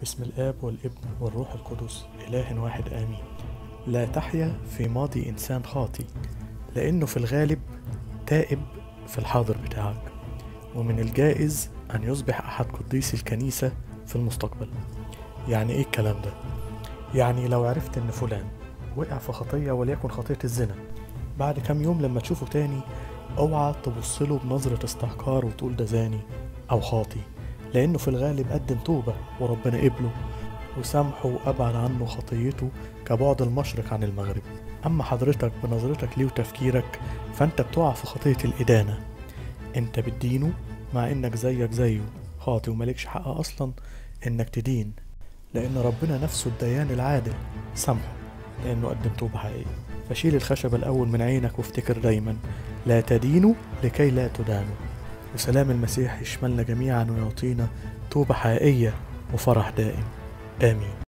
بسم الآب والابن والروح القدس إله واحد آمين لا تحيا في ماضي إنسان خاطي لأنه في الغالب تائب في الحاضر بتاعك ومن الجائز أن يصبح أحد قديسي الكنيسة في المستقبل يعني إيه الكلام ده؟ يعني لو عرفت إن فلان وقع في خطية وليكن خطية الزنا بعد كام يوم لما تشوفه تاني اوعى تبصله بنظرة استحقار وتقول ده زاني أو خاطي لأنه في الغالب قدم توبة وربنا قبله وسامحه وأبعد عنه خطيته كبعد المشرق عن المغرب أما حضرتك بنظرتك ليه وتفكيرك فأنت بتقع في خطية الإدانة أنت بتدينه مع إنك زيك زيه خاطي وملكش حق أصلا إنك تدين لأن ربنا نفسه الديان العادل سامحه لأنه قدم توبة حقيقية فشيل الخشب الأول من عينك وافتكر دايما لا تدينوا لكي لا تدانوا وسلام المسيح يشملنا جميعا ويعطينا توبة حقيقية وفرح دائم آمين